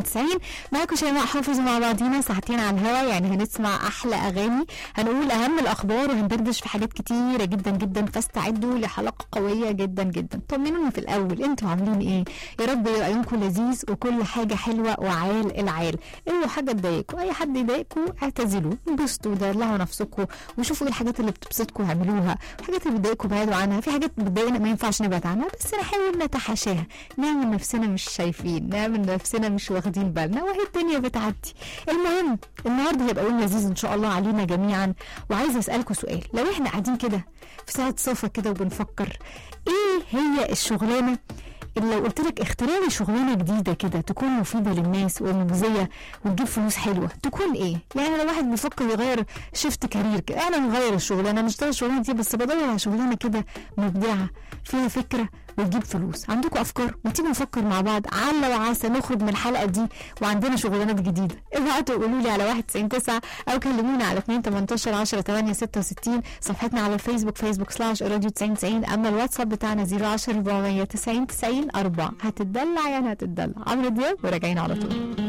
90 معاكم شيماء حافظ مع بعضينا ساعتين على الهوا يعني هنسمع احلى اغاني هنقول اهم الاخبار وهندردش في حاجات كتيره جدا جدا فاستعدوا لحلقه قويه جدا جدا طمنوني في الاول انتوا عاملين ايه يا رب يبقى يومكم لذيذ وكل حاجه حلوه وعال العال اوعوا حاجه تضايقكم اي حد يضايقكم اعتزلوا انبسطوا دلعوا نفسكم وشوفوا ايه الحاجات اللي بتبسطكم اعملوها الحاجات اللي بتضايقكم بعدوا عنها في حاجات بتضايقنا ما ينفعش نبعد عنها بس نحاول نتحاشاها نعمل نفسنا مش شايفين نعمل نفسنا مش واخدين بالنا وهي الدنيا بتعدي المهم النهارده هيبقى يوم لذيذ ان شاء الله علينا جميعا وعايزه اسالكم سؤال لو احنا قاعدين كده في ساعه صفا كده وبنفكر ايه هي الشغلانه اللي لو قلت لك اخترع لي شغلانه جديده كده تكون مفيده للناس ومجزيه وتجيب فلوس حلوه تكون ايه؟ يعني لو واحد بيفكر يغير شيفت كارير كده انا نغير الشغلانه مش اشتغل الشغلانه دي بس بدور على شغلانه كده مبدعه فيها فكره وتجيب فلوس عندكم افكار ما تيجي نفكر مع بعض عل وعسى نخرج من الحلقه دي وعندنا شغلانات جديده ابعتوا قولوا لي على 199 او كلمونا على 2 18 10 8 66 صفحتنا على الفيسبوك فيسبوك سلاش راديو 90 اما الواتساب بتاعنا 010 490 90 4 هتتدلع يعني هتتدلع عمرو دياب وراجعين على طول